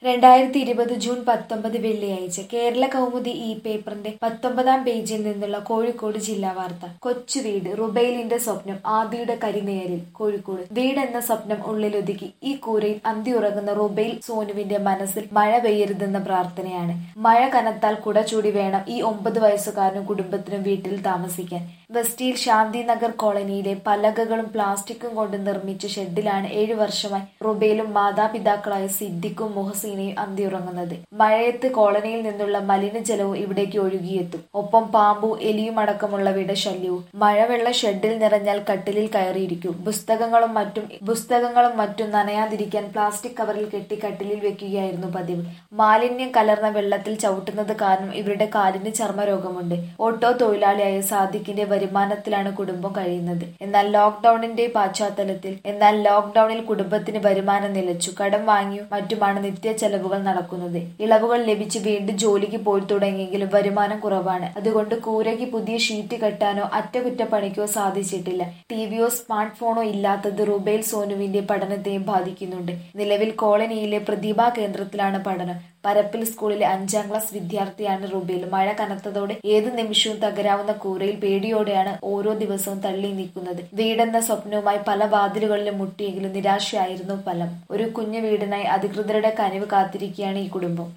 രണ്ടായിരത്തി ഇരുപത് ജൂൺ പത്തൊമ്പത് വെള്ളിയാഴ്ച കേരള കൗമുദി ഈ പേപ്പറിന്റെ പത്തൊമ്പതാം പേജിൽ നിന്നുള്ള കോഴിക്കോട് ജില്ലാ വാർത്ത കൊച്ചു വീട് റുബൈലിന്റെ സ്വപ്നം ആദിയുടെ കരിനേരിൽ കോഴിക്കോട് വീടെന്ന സ്വപ്നം ഉള്ളിലൊതുക്കി ഈ കൂരയിൽ അന്തിയുറങ്ങുന്ന റുബൈൽ സോനുവിന്റെ മനസ്സിൽ മഴ പെയ്യരുതെന്ന പ്രാർത്ഥനയാണ് മഴ കനത്താൽ കുട ചൂടി വേണം ഈ ഒമ്പത് വയസ്സുകാരനും കുടുംബത്തിനും വീട്ടിൽ താമസിക്കാൻ വെസ്റ്റിൽ ശാന്തിനഗർ കോളനിയിലെ പലകകളും പ്ലാസ്റ്റിക്കും കൊണ്ട് നിർമ്മിച്ച ഷെഡിലാണ് ഏഴു വർഷമായി റുബേലും മാതാപിതാക്കളായ സിദ്ദിഖും മുഹസീനയും അന്തിയുറങ്ങുന്നത് മഴയത്ത് കോളനിയിൽ നിന്നുള്ള മലിനജലവും ഇവിടേക്ക് ഒഴുകിയെത്തും ഒപ്പം പാമ്പും എലിയും അടക്കമുള്ളവയുടെ ശല്യവും മഴവെള്ള ഷെഡിൽ നിറഞ്ഞാൽ കട്ടിലിൽ കയറിയിരിക്കും പുസ്തകങ്ങളും മറ്റും പുസ്തകങ്ങളും മറ്റും നനയാതിരിക്കാൻ പ്ലാസ്റ്റിക് കവറിൽ കെട്ടി കട്ടിലിൽ വെക്കുകയായിരുന്നു പതിവ് മാലിന്യം കലർന്ന വെള്ളത്തിൽ ചവിട്ടുന്നത് കാരണം ഇവരുടെ കാലിന് ചർമ്മരോഗമുണ്ട് ഓട്ടോ തൊഴിലാളിയായ സാദിഖിന്റെ വരുമാനത്തിലാണ് കുടുംബം കഴിയുന്നത് എന്നാൽ ലോക്ക്ഡൌണിന്റെ പശ്ചാത്തലത്തിൽ എന്നാൽ ലോക്ക്ഡൌണിൽ കുടുംബത്തിന് വരുമാനം നിലച്ചു കടം വാങ്ങിയും മറ്റുമാണ് നിത്യ ചെലവുകൾ നടക്കുന്നത് ഇളവുകൾ ലഭിച്ച് വീണ്ടും ജോലിക്ക് പോയി തുടങ്ങിയെങ്കിലും വരുമാനം കുറവാണ് അതുകൊണ്ട് കൂരയ്ക്ക് പുതിയ ഷീറ്റ് കെട്ടാനോ അറ്റകുറ്റപ്പണിക്കോ സാധിച്ചിട്ടില്ല ടിവിയോ സ്മാർട്ട് ഫോണോ ഇല്ലാത്തത് റുബേൽ സോനുവിന്റെ പഠനത്തെയും ബാധിക്കുന്നുണ്ട് നിലവിൽ കോളനിയിലെ പ്രതിഭാ കേന്ദ്രത്തിലാണ് പഠനം പരപ്പിൽ സ്കൂളിലെ അഞ്ചാം ക്ലാസ് വിദ്യാർത്ഥിയാണ് റുബേൽ മഴ കനത്തതോടെ ഏത് നിമിഷവും തകരാവുന്ന കൂരയിൽ പേടിയോടെയാണ് ഓരോ ദിവസവും തള്ളി നീക്കുന്നത് വീടെന്ന സ്വപ്നവുമായി പല വാതിലുകളിലും മുട്ടിയെങ്കിലും നിരാശയായിരുന്നു ഫലം ഒരു കുഞ്ഞു വീടിനായി അധികൃതരുടെ കനിവ് കാത്തിരിക്കുകയാണ് ഈ കുടുംബം